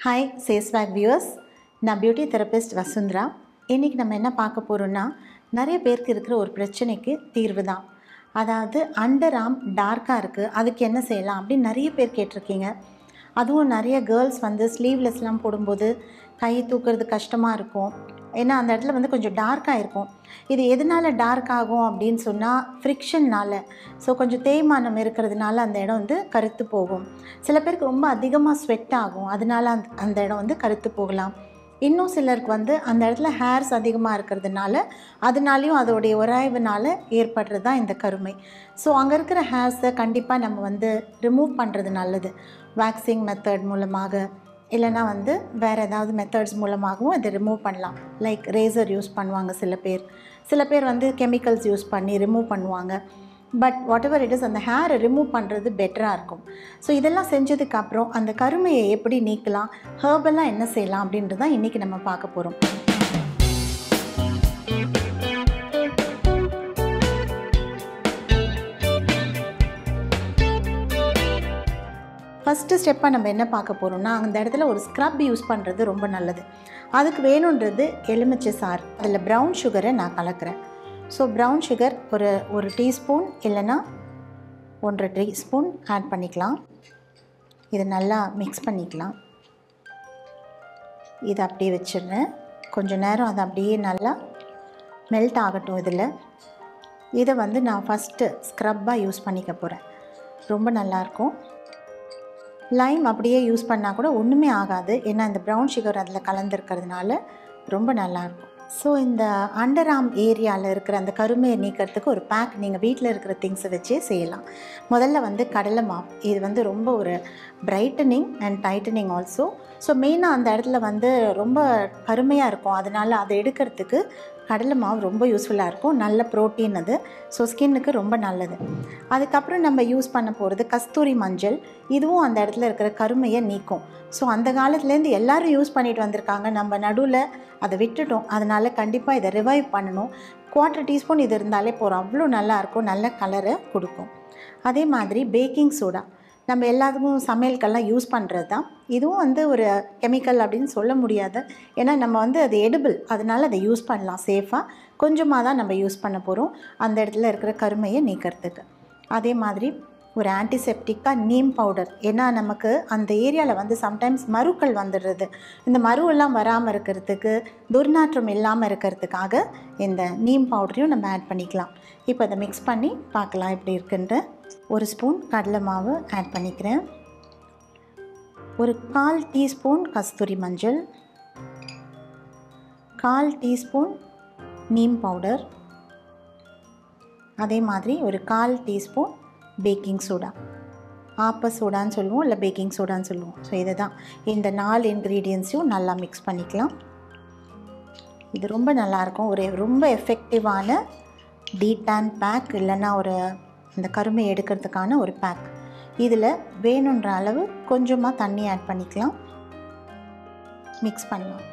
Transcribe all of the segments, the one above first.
hi சேஸ்வேக் viewers நான் beauty therapist Vasundhara இன்றைக்கி நம்ம என்ன பார்க்க போகிறோம்னா நிறைய பேருக்கு இருக்கிற ஒரு பிரச்சனைக்கு தீர்வு தான் அதாவது அண்டர் ஆர்ம் டார்க்காக இருக்குது அதுக்கு என்ன செய்யலாம் அப்படின்னு நிறைய பேர் கேட்டிருக்கீங்க அதுவும் நிறைய கேர்ள்ஸ் வந்து ஸ்லீவ்லெஸ்லாம் போடும்போது கை தூக்குறது கஷ்டமாக இருக்கும் ஏன்னா அந்த இடத்துல வந்து கொஞ்சம் டார்க்காக இருக்கும் இது எதனால் டார்க் ஆகும் அப்படின்னு சொன்னால் ஃப்ரிக்ஷன்னால் ஸோ கொஞ்சம் தேய்மானம் இருக்கிறதுனால அந்த இடம் வந்து கருத்து போகும் சில பேருக்கு ரொம்ப அதிகமாக ஸ்வெட் ஆகும் அதனால அந்த அந்த இடம் வந்து கருத்து போகலாம் இன்னும் சிலருக்கு வந்து அந்த இடத்துல ஹேர்ஸ் அதிகமாக இருக்கிறதுனால அதனாலையும் அதோடைய உராய்வுனால ஏற்படுறது தான் இந்த கருமை ஸோ அங்கே இருக்கிற ஹேர்ஸை கண்டிப்பாக நம்ம வந்து ரிமூவ் பண்ணுறது நல்லது வேக்சிங் மெத்தட் மூலமாக இல்லைனா வந்து வேறு ஏதாவது மெத்தட்ஸ் மூலமாகவும் இதை ரிமூவ் பண்ணலாம் லைக் ரேசர் யூஸ் பண்ணுவாங்க சில பேர் சில பேர் வந்து கெமிக்கல்ஸ் யூஸ் பண்ணி ரிமூவ் பண்ணுவாங்க but whatever it is அந்த ஹேரை ரிமூவ் பண்ணுறது பெட்டராக இருக்கும் ஸோ இதெல்லாம் செஞ்சதுக்கப்புறம் அந்த கருமையை எப்படி நீக்கலாம் ஹேர்பெல்லாம் என்ன செய்யலாம் அப்படின்றது தான் இன்றைக்கி நம்ம பார்க்க போகிறோம் ஃபஸ்ட்டு ஸ்டெப்பாக நம்ம என்ன பார்க்க போகிறோம்னா அந்த இடத்துல ஒரு ஸ்க்ரப் யூஸ் பண்ணுறது ரொம்ப நல்லது அதுக்கு வேணுன்றது எலுமிச்சை சார் அதில் ப்ரௌன் சுகரை நான் கலக்கிறேன் ஸோ ப்ரௌன் சுகர் ஒரு ஒரு டீஸ்பூன் இல்லைன்னா ஒன்றரை டீஸ்பூன் ஆட் பண்ணிக்கலாம் இதை நல்லா மிக்ஸ் பண்ணிக்கலாம் இதை அப்படியே வச்சிடுறேன் கொஞ்சம் நேரம் அதை அப்படியே நல்லா மெல்ட் ஆகட்டும் இதில் இதை வந்து நான் ஃபஸ்ட்டு ஸ்க்ரப்பாக யூஸ் பண்ணிக்க போகிறேன் ரொம்ப நல்லாயிருக்கும் லைம் அப்படியே யூஸ் பண்ணால் கூட ஒன்றுமே ஆகாது ஏன்னா இந்த ப்ரௌன் சுகர் அதில் கலந்துருக்கிறதுனால ரொம்ப நல்லாயிருக்கும் ஸோ இந்த அண்டர் ஆர்ம் ஏரியாவில் இருக்கிற அந்த கருமையை நீக்கிறதுக்கு ஒரு பேக் நீங்கள் வீட்டில் இருக்கிற திங்ஸை வச்சே செய்யலாம் முதல்ல வந்து கடலை மாவு இது வந்து ரொம்ப ஒரு brightening and tightening also so மெயினாக அந்த இடத்துல வந்து ரொம்ப கருமையாக இருக்கும் அதனால் அதை எடுக்கிறதுக்கு கடலை மாவு ரொம்ப யூஸ்ஃபுல்லாக இருக்கும் நல்ல ப்ரோட்டீன் அது ஸோ ஸ்கின்னுக்கு ரொம்ப நல்லது அதுக்கப்புறம் நம்ம யூஸ் பண்ண போகிறது கஸ்தூரி மஞ்சள் இதுவும் அந்த இடத்துல இருக்கிற கருமையை நீக்கும் ஸோ அந்த காலத்துலேருந்து எல்லோரும் யூஸ் பண்ணிட்டு வந்திருக்காங்க நம்ம நடுவில் அதை விட்டுட்டோம் அதனால் கண்டிப்பாக இதை ரிவைவ் பண்ணணும் குவார்ட்டர் டீஸ்பூன் இது இருந்தாலே போகிறோம் அவ்வளோ நல்லாயிருக்கும் நல்ல கலரை கொடுக்கும் அதே மாதிரி பேக்கிங் சோடா நம்ம எல்லாத்துக்கும் சமையலுக்கெல்லாம் யூஸ் பண்ணுறது தான் இதுவும் வந்து ஒரு கெமிக்கல் அப்படின்னு சொல்ல முடியாது ஏன்னா நம்ம வந்து அது எடுபிள் அதனால் அதை யூஸ் பண்ணலாம் சேஃபாக கொஞ்சமாக தான் நம்ம யூஸ் பண்ண போகிறோம் அந்த இடத்துல இருக்கிற கருமையை நீக்கிறதுக்கு அதே மாதிரி ஒரு ஆன்டிசெப்டிக்காக நீம் பவுடர் ஏன்னா நமக்கு அந்த ஏரியாவில் வந்து சம்டைம்ஸ் மருக்கள் வந்துடுறது இந்த மருவெல்லாம் வராமல் இருக்கிறதுக்கு துர்நாற்றம் இல்லாமல் இருக்கிறதுக்காக இந்த நீம் பவுடரையும் நம்ம ஆட் பண்ணிக்கலாம் இப்போ அதை மிக்ஸ் பண்ணி பார்க்கலாம் எப்படி இருக்குன்ட்டு ஒரு ஸ்பூன் கடலை மாவு ஆட் பண்ணிக்கிறேன் ஒரு கால் டீஸ்பூன் கஸ்தூரி மஞ்சள் கால் டீஸ்பூன் நீம் பவுடர் அதே மாதிரி ஒரு கால் டீஸ்பூன் பேக்கிங் சோடா ஆப்ப சோடான்னு சொல்லுவோம் இல்லை பேக்கிங் சோடான்னு சொல்லுவோம் ஸோ இதை தான் இந்த நாலு இன்க்ரீடியன்ஸையும் நல்லா மிக்ஸ் பண்ணிக்கலாம் இது ரொம்ப நல்லாயிருக்கும் ஒரு ரொம்ப எஃபெக்டிவான டீடான் பேக் இல்லைன்னா ஒரு இந்த கருமை எடுக்கிறதுக்கான ஒரு பேக் இதில் வேணுன்ற அளவு கொஞ்சமாக தண்ணி ஆட் பண்ணிக்கலாம் மிக்ஸ் பண்ணலாம்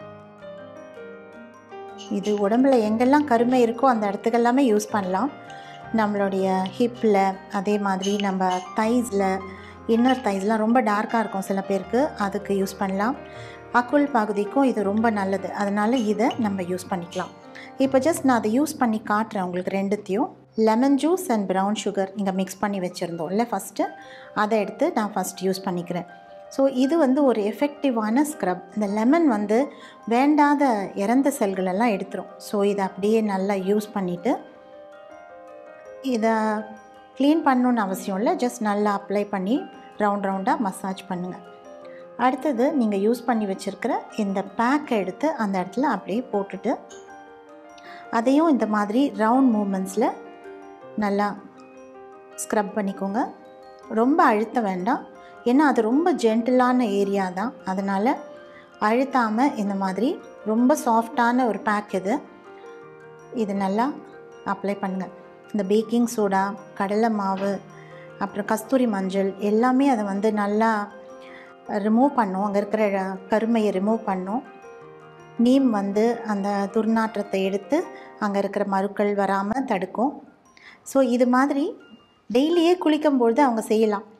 இது உடம்புல எங்கெல்லாம் கருமை இருக்கோ அந்த இடத்துக்கெல்லாமே யூஸ் பண்ணலாம் நம்மளுடைய ஹிப்பில் அதே மாதிரி நம்ம தைஸில் இன்னர் தைஸ்லாம் ரொம்ப டார்க்காக இருக்கும் சில பேருக்கு அதுக்கு யூஸ் பண்ணலாம் அக்குள் பகுதிக்கும் இது ரொம்ப நல்லது அதனால் இதை நம்ம யூஸ் பண்ணிக்கலாம் இப்போ ஜஸ்ட் நான் அதை யூஸ் பண்ணி காட்டுறேன் உங்களுக்கு ரெண்டுத்தையும் lemon juice and brown sugar இங்கே மிக்ஸ் பண்ணி வச்சுருந்தோம் இல்லை ஃபஸ்ட்டு அதை எடுத்து நான் ஃபஸ்ட் யூஸ் பண்ணிக்கிறேன் ஸோ இது வந்து ஒரு எஃபெக்டிவான ஸ்க்ரப் இந்த லெமன் வந்து வேண்டாத இறந்த செல்களெல்லாம் எடுத்துரும் ஸோ இதை அப்படியே நல்லா யூஸ் பண்ணிவிட்டு இதை க்ளீன் பண்ணணுன்னு அவசியம் இல்லை ஜஸ்ட் நல்லா அப்ளை பண்ணி ரவுண்ட் ரவுண்டாக மசாஜ் பண்ணுங்கள் அடுத்தது நீங்கள் யூஸ் பண்ணி வச்சுருக்கிற இந்த பேக்கை எடுத்து அந்த இடத்துல அப்படியே போட்டுட்டு அதையும் இந்த மாதிரி ரவுண்ட் மூமெண்ட்ஸில் நல்லா ஸ்க்ரப் பண்ணிக்கோங்க ரொம்ப அழுத்த வேண்டாம் ஏன்னா அது ரொம்ப ஜென்டிலான ஏரியா தான் அதனால் அழுத்தாமல் இந்த மாதிரி ரொம்ப சாஃப்டான ஒரு பேக் இது இது நல்லா அப்ளை பண்ணுங்கள் இந்த பேக்கிங் சோடா கடலை மாவு அப்புறம் கஸ்தூரி மஞ்சள் எல்லாமே அதை வந்து நல்லா ரிமூவ் பண்ணும் அங்கே இருக்கிற கருமையை ரிமூவ் பண்ணும் நீம் வந்து அந்த துர்நாற்றத்தை எடுத்து அங்கே இருக்கிற மருக்கள் வராமல் தடுக்கும் ஸோ இது மாதிரி டெய்லியே குளிக்கும்பொழுது அவங்க செய்யலாம்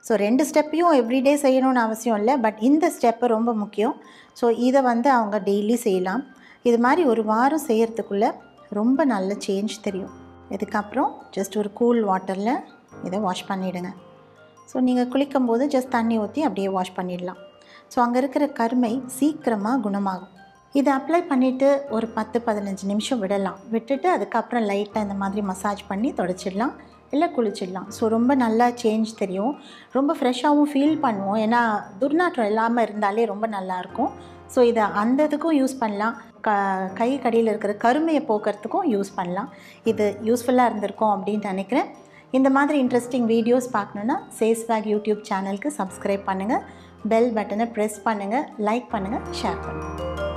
ஸோ ரெண்டு ஸ்டெப்பையும் எவ்ரிடே செய்யணும்னு அவசியம் இல்லை பட் இந்த ஸ்டெப்பு ரொம்ப முக்கியம் ஸோ இதை வந்து அவங்க டெய்லி செய்யலாம் இது மாதிரி ஒரு வாரம் செய்கிறதுக்குள்ளே ரொம்ப நல்ல சேஞ்ச் தெரியும் இதுக்கப்புறம் ஜஸ்ட் ஒரு கூல் வாட்டரில் இதை வாஷ் பண்ணிவிடுங்க ஸோ நீங்கள் குளிக்கும்போது ஜஸ்ட் தண்ணி ஊற்றி அப்படியே வாஷ் பண்ணிடலாம் ஸோ அங்கே இருக்கிற கருமை சீக்கிரமாக குணமாகும் இதை அப்ளை பண்ணிவிட்டு ஒரு பத்து பதினஞ்சு நிமிஷம் விடலாம் விட்டுட்டு அதுக்கப்புறம் லைட்டாக இந்த மாதிரி மசாஜ் பண்ணி தொடச்சிடலாம் இல்லை குளிச்சிடலாம் ஸோ ரொம்ப நல்லா சேஞ்ச் தெரியும் ரொம்ப ஃப்ரெஷ்ஷாகவும் ஃபீல் பண்ணுவோம் ஏன்னா துர்நாற்றம் இல்லாமல் இருந்தாலே ரொம்ப நல்லாயிருக்கும் ஸோ இதை அந்த இதுக்கும் யூஸ் பண்ணலாம் க கை கடியில் இருக்கிற கருமையை போக்குறதுக்கும் யூஸ் பண்ணலாம் இது யூஸ்ஃபுல்லாக இருந்திருக்கும் அப்படின்னு நினைக்கிறேன் இந்த மாதிரி இன்ட்ரெஸ்டிங் வீடியோஸ் பார்க்கணுன்னா சேஸ்பேக் யூடியூப் சேனலுக்கு சப்ஸ்கிரைப் பண்ணுங்கள் பெல் பட்டனை ப்ரெஸ் பண்ணுங்கள் லைக் பண்ணுங்கள் ஷேர் பண்ணுங்கள்